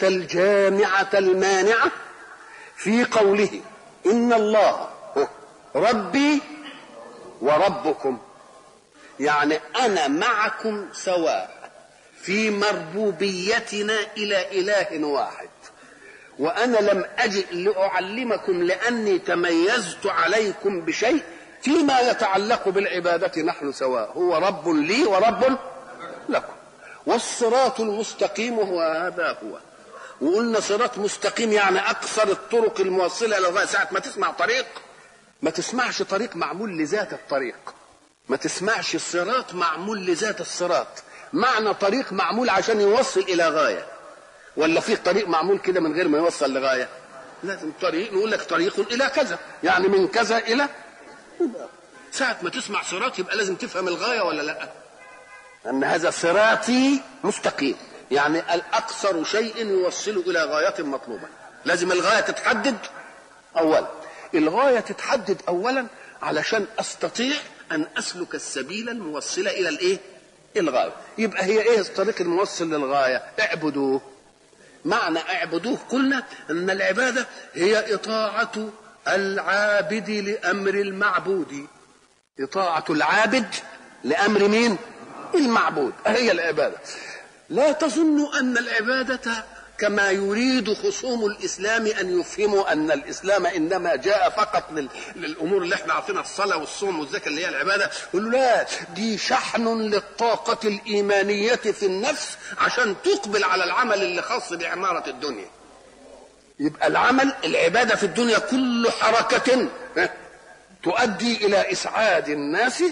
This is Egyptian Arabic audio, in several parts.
الجامعة المانعة في قوله إن الله ربي وربكم يعني أنا معكم سواء في مربوبيتنا إلى إله واحد وأنا لم أجئ لأعلمكم لأني تميزت عليكم بشيء فيما يتعلق بالعبادة نحن سواء هو رب لي ورب لكم والصراط المستقيم هو هذا هو وقلنا صراط مستقيم يعني أقصر الطرق الموصلة إلى الغاية ساعة ما تسمع طريق ما تسمعش طريق معمول لذات الطريق ما تسمعش الصراط معمول لذات الصراط معنى طريق معمول عشان يوصل إلى غاية ولا في طريق معمول كده من غير ما يوصل لغاية لازم طريق نقول لك طريق إلى كذا يعني من كذا إلى ساعة ما تسمع صراط يبقى لازم تفهم الغاية ولا لا أن هذا صراطي مستقيم يعني الأقصر شيء يوصل إلى غاية مطلوبة لازم الغاية تتحدد أولا الغاية تتحدد أولا علشان أستطيع أن أسلك السبيل الموصلة إلى الإيه؟ الغاية يبقى هي إيه الطريق الموصل للغاية اعبدوه معنى اعبدوه قلنا أن العبادة هي إطاعة العابد لأمر المعبود إطاعة العابد لأمر مين؟ المعبود هي العبادة لا تظنوا أن العبادة كما يريد خصوم الإسلام أن يفهموا أن الإسلام إنما جاء فقط لل... للأمور اللي احنا عارفينها الصلاة والصوم والزكاة اللي هي العبادة يقولوا لا دي شحن للطاقة الإيمانية في النفس عشان تقبل على العمل اللي خاص بعمارة الدنيا يبقى العمل العبادة في الدنيا كل حركة تؤدي إلى إسعاد الناس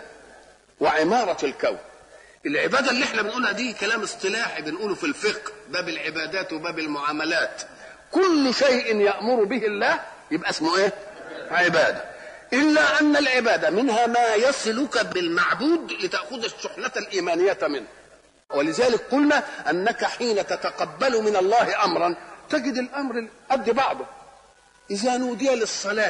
وعمارة الكون العباده اللي احنا بنقولها دي كلام اصطلاحي بنقوله في الفقه باب العبادات وباب المعاملات كل شيء يامر به الله يبقى اسمه ايه عباده الا ان العباده منها ما يصلك بالمعبود لتاخذ الشحنه الايمانيه منه ولذلك قلنا انك حين تتقبل من الله امرا تجد الامر قد بعضه اذا نودي للصلاه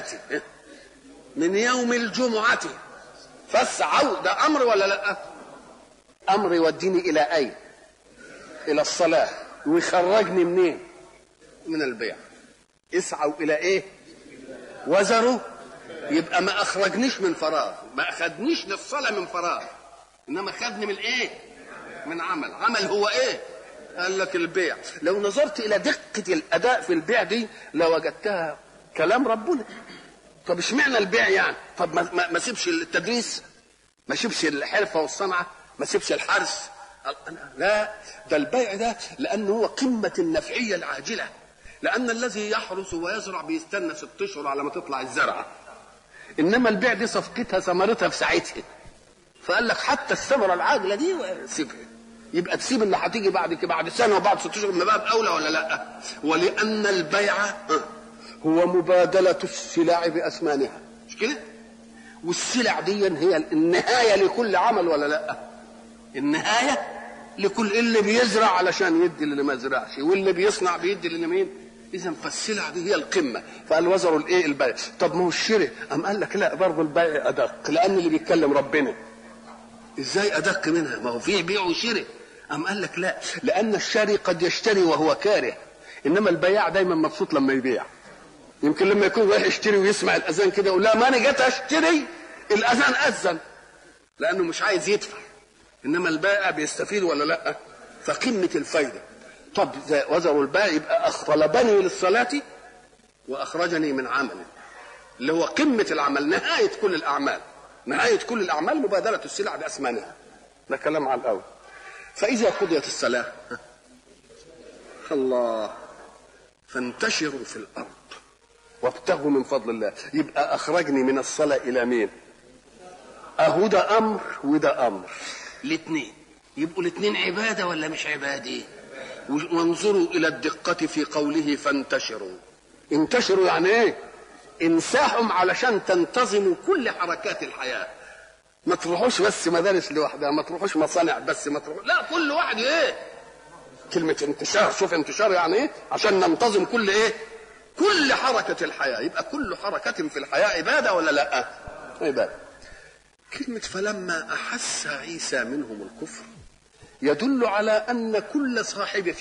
من يوم الجمعه فاسعوا ده امر ولا لا امر يوديني الى اين الى الصلاه ويخرجني منين من البيع اسعوا الى ايه وزروا يبقى ما اخرجنيش من فراغ ما اخدنيش للصلاه من فراغ انما خدني من ايه من عمل عمل هو ايه قال لك البيع لو نظرت الى دقه الاداء في البيع دي لوجدتها كلام ربنا طب اشمعنى البيع يعني طب ما, ما, ما سيبش التدريس ما سيبش الحرفه والصنعه ما سيبش الحرث لا ده البيع ده لانه هو قمه النفعيه العاجله لان الذي يحرث ويزرع بيستنى ست اشهر على ما تطلع الزرعه انما البيع دي صفقتها ثمرتها في ساعتها فقال لك حتى الثمره العاجله دي سيبها يبقى تسيب اللي هتيجي بعد كده بعد سنه وبعد ست اشهر من باب اولى ولا لا ولان البيع هو مبادله السلع باثمانها مش كده والسلع دي هي النهايه لكل عمل ولا لا النهايه لكل اللي بيزرع علشان يدي اللي ما زرعش واللي بيصنع بيدي اللي مين اذا فالسلع دي هي القمه فقال وزروا الايه البيع طب ما هو الشري ام قال لك لا برضه البيع ادق لان اللي بيتكلم ربنا ازاي ادق منها ما هو في بيع وشري ام قال لك لا لان الشاري قد يشتري وهو كاره انما البياع دايما مبسوط لما يبيع يمكن لما يكون رايح يشتري ويسمع الاذان كده يقول لا ما انا جيت اشتري الاذان اذن لانه مش عايز يدفع انما البائع بيستفيد ولا لا فقمه الفايده طب وزروا البائع يبقى طلبني للصلاه واخرجني من عمل اللي هو قمه العمل نهايه كل الاعمال نهايه كل الاعمال مبادله السلع باثمانها ده كلام على الاول فاذا قضيت الصلاه الله فانتشروا في الارض وابتغوا من فضل الله يبقى اخرجني من الصلاه الى مين اهو ده امر وده امر الاثنين يبقوا الاثنين عباده ولا مش عباده وانظروا الى الدقه في قوله فانتشروا انتشروا يعني ايه انساهم علشان تنتظموا كل حركات الحياه ما تروحوش بس مدارس لوحدها ما تروحوش مصانع بس ما تروحوش لا كل واحد ايه كلمة انتشار شوف انتشار يعني ايه عشان ننتظم كل ايه كل حركة الحياة يبقى كل حركة في الحياة عبادة ولا لا عبادة كلمة فلما أحس عيسى منهم الكفر يدل على أن كل صاحب